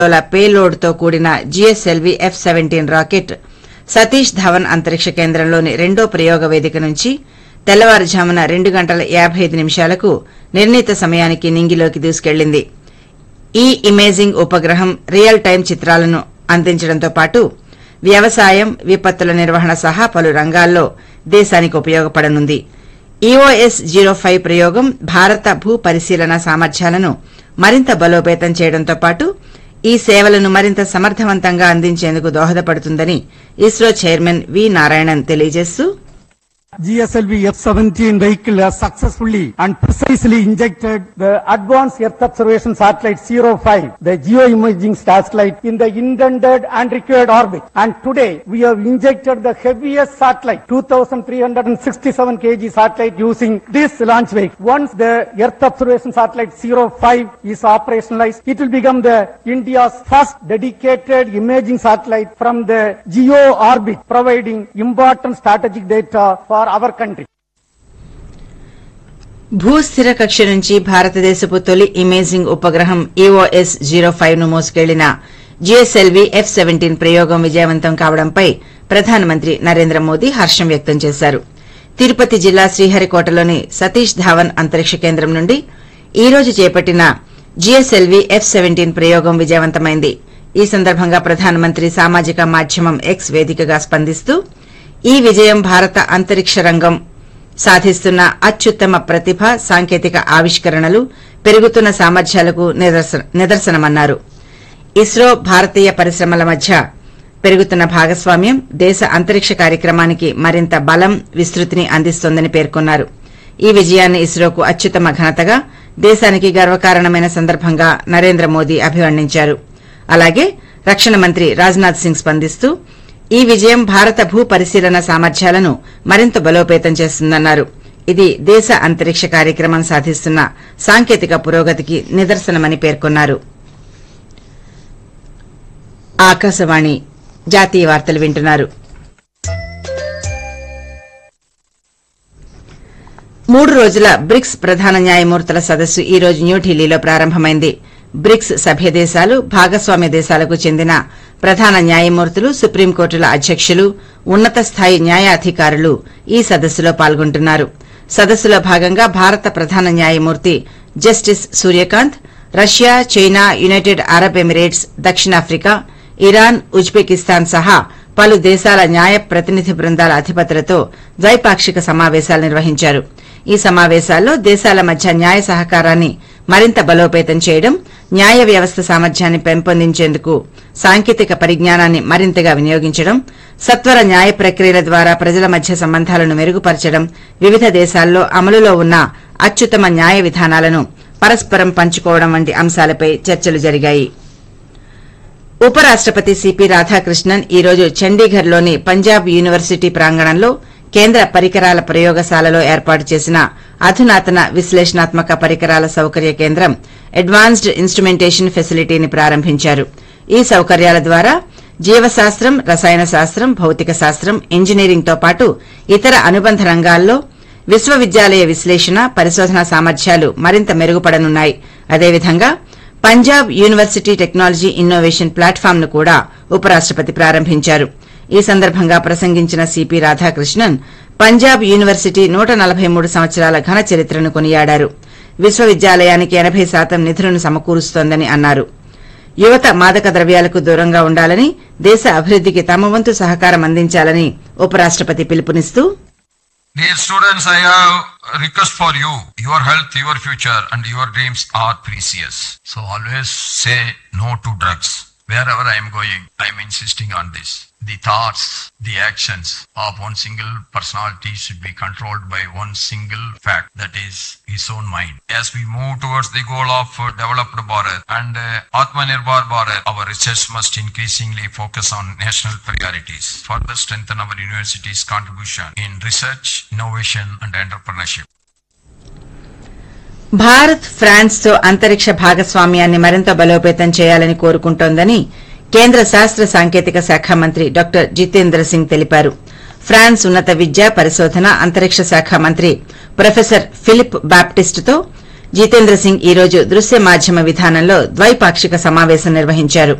కిలోల పేలోడ్తో కూడిన GSLV F seventeen rocket Satish Dhawan అంతరిక్ష కేంద్రంలోని రెండో ప్రయోగ వేదిక నుంచి తెల్లవారుజామున రెండు గంటల యాభై ఐదు నిమిషాలకు నిర్ణీత సమయానికి నింగిలోకి దూసుకెళ్లింది ఈ ఇమేజింగ్ ఉపగ్రహం రియల్ టైం చిత్రాలను అందించడంతో పాటు వ్యవసాయం విపత్తుల నిర్వహణ సహా పలు రంగాల్లో దేశానికి ఉపయోగపడనుంది ఈఓఎస్ జీరో ఫైవ్ ప్రయోగం భారత భూ పరిశీలన సామర్థ్యాలను మరింత బలోపేతం చేయడంతో పాటు ఈ సేవలను మరింత సమర్థవంతంగా అందించేందుకు దోహదపడుతుందని ఇస్రో చైర్మన్ వి నారాయణన్ తెలియజేస్తూ GSLV F-17 vehicle has successfully and precisely injected the Advanced Earth Observation Satellite 05, the geoimaging satellite, in the intended and required orbit. And today, we have injected the heaviest satellite, 2,367 kg satellite using this launch vehicle. Once the Earth Observation Satellite 05 is operationalized, it will become the India's first dedicated imaging satellite from the geo orbit, providing important strategic data for our country. భూస్థిర కక్ష నుంచి భారతదేశపు తొలి imaging ఉపగ్రహం EOS zero five ను మోసుకెళ్లిన GSLV F seventeen ప్రయోగం విజయవంతం కావడంపై ప్రధానమంత్రి నరేంద్ర మోదీ హర్షం వ్యక్తం చేశారు తిరుపతి జిల్లా శ్రీహరికోటలోని సతీష్ ధావన్ అంతరిక్ష కేంద్రం నుండి ఈ రోజు చేపట్టిన జీఎస్ఎల్వీ ఎఫ్ సెవెంటీన్ ప్రయోగం విజయవంతమైంది ఈ సందర్భంగా ప్రధానమంత్రి సామాజిక మాధ్యమం ఎక్స్ వేదికగా స్పందిస్తూ ఈ విజయం భారత అంతరిక్ష రంగం సాధిస్తున్న అత్యుత్తమ ప్రతిభ సాంకేతిక ఆవిష్కరణలు పెరుగుతున్న సామర్థ్యాలకు నిదర్శ- నిదర్శనమన్నారు ఇస్రో భారతీయ పరిశ్రమల మధ్య పెరుగుతున్న భాగస్వామ్యం దేశ అంతరిక్ష కార్యక్రమానికి మరింత బలం విస్తృతిని అందిస్తోందని పేర్కొన్నారు ఈ విజయాన్ని ఇస్రోకు అత్యుత్తమ ఘనతగా దేశానికి గర్వకారణమైన సందర్భంగా నరేంద్ర మోదీ అభివర్ణించారు అలాగే రక్షణ మంత్రి రాజ్నాథ్ సింగ్ స్పందిస్తూ ఈ విజయం భారత భూ పరిశీలన సామర్థ్యాలను మరింత బలోపేతం చేస్తుందన్నారు ఇది దేశ అంతరిక్ష కార్యక్రమం సాధిస్తున్న సాంకేతిక పురోగతికి నిదర్శనమని పేర్కొన్నారు ఆకాశవాణి జాతీయ వార్తలు వింటున్నారు మూడు రోజుల బ్రిక్స్ ప్రధాన న్యాయమూర్తుల సదస్సు ఈ రోజు న్యూఢిల్లీలో ప్రారంభమైంది బ్రిక్స్ సభ్య దేశాలు భాగస్వామ్య దేశాలకు చెందిన ప్రధాన న్యాయమూర్తులు సుప్రీంకోర్టుల అధ్యక్షులు ఉన్నత స్థాయి న్యాయాధికారులు ఈ సదస్సులో పాల్గొంటున్నారు సదస్సులో భాగంగా భారత ప్రధాన న్యాయమూర్తి justice Suryakant Russia China United Arab Emirates దక్షిణాఫ్రికా ఇరాన్ ఉజ్బెకిస్తాన్ సహా పలు దేశాల న్యాయ ప్రతినిధి బృందాల అధిపతులతో ద్వైపాక్షిక సమావేశాలు నిర్వహించారు ఈ సమావేశాల్లో దేశాల మధ్య న్యాయ సహకారాన్ని మరింత బలోపేతం చేయడం న్యాయ వ్యవస్థ సామర్థ్యాన్ని పెంపొందించేందుకు సాంకేతిక పరిజ్ఞానాన్ని మరింతగా వినియోగించడం సత్వర న్యాయ ప్రక్రియల ద్వారా ప్రజల మధ్య సంబంధాలను మెరుగుపరచడం వివిధ దేశాల్లో అమలులో ఉన్న అత్యుత్తమ న్యాయ విధానాలను పరస్పరం పంచుకోవడం వంటి అంశాలపై చర్చలు జరిగాయి ఉపరాష్టపతి సిపి రాధాకృష్ణన్ ఈ రోజు చండీగఢ్లోని పంజాబ్ యూనివర్సిటీ ప్రాంగణంలో కేంద్ర పరికరాల ప్రయోగశాలలో ఏర్పాటు చేసిన అధునాతన విశ్లేషణాత్మక పరికరాల సౌకర్య కేంద్రం అడ్వాన్స్డ్ ఇన్స్ట్రుమెంటేషన్ ఫెసిలిటీని ప్రారంభించారు ఈ సౌకర్యాల ద్వారా జీవశాస్త్రం రసాయన శాస్త్రం భౌతిక శాస్త్రం ఇంజనీరింగ్తో పాటు ఇతర అనుబంధ రంగాల్లో విశ్వవిద్యాలయ విశ్లేషణ పరిశోధన సామర్థ్యాలు మరింత మెరుగుపడనున్నాయి అదేవిధంగా Punjab university technology innovation platform ను కూడా ఉపరాష్టపతి ప్రారంభించారు ఈ సందర్భంగా ప్రసంగించిన సిపి రాధాకృష్ణన్ పంజాబ్ యూనివర్సిటీ నూట నలభై మూడు సంవత్సరాల ఘన చరిత్రను కొనియాడారు విశ్వవిద్యాలయానికి ఎనబై శాతం నిధులను సమకూరుస్తోందని అన్నారు యువత మాదక ద్రవ్యాలకు దూరంగా ఉండాలని దేశ అభివృద్దికి తమ వంతు సహకారం అందించాలని ఉపరాష్టపతి పిలుపునిస్తూ Dear students, I have a request for you. Your health, your future, and your dreams are precious. So always say no to drugs. Wherever I am going, I am insisting on this. The thoughts, the actions of one single personality should be controlled by one single fact, that is his own mind. As we move towards the goal of uh, developed Bharat and uh, Atmanirbhar Bharat, our research must increasingly focus on national priorities. Further strengthen our universities' contribution in research, innovation, and entrepreneurship. Bharat France తో అంతరిక్ష భాగస్వామ్యాన్ని మరింత బలోపేతం చేయాలని కోరుకుంటోందని కేంద్ర శాస్త్ర సాంకేతిక శాఖ మంత్రి డాక్టర్ జితేంద్ర సింగ్ తెలిపారు ఫ్రాన్స్ ఉన్నత విద్య పరిశోధన అంతరిక్ష శాఖ మంత్రి ప్రొఫెసర్ ఫిలిప్ బాప్టిస్ట్ తో జితేంద్ర సింగ్ ఈ రోజు దృశ్య మాధ్యమ విధానంలో ద్వైపాక్షిక సమావేశం నిర్వహించారు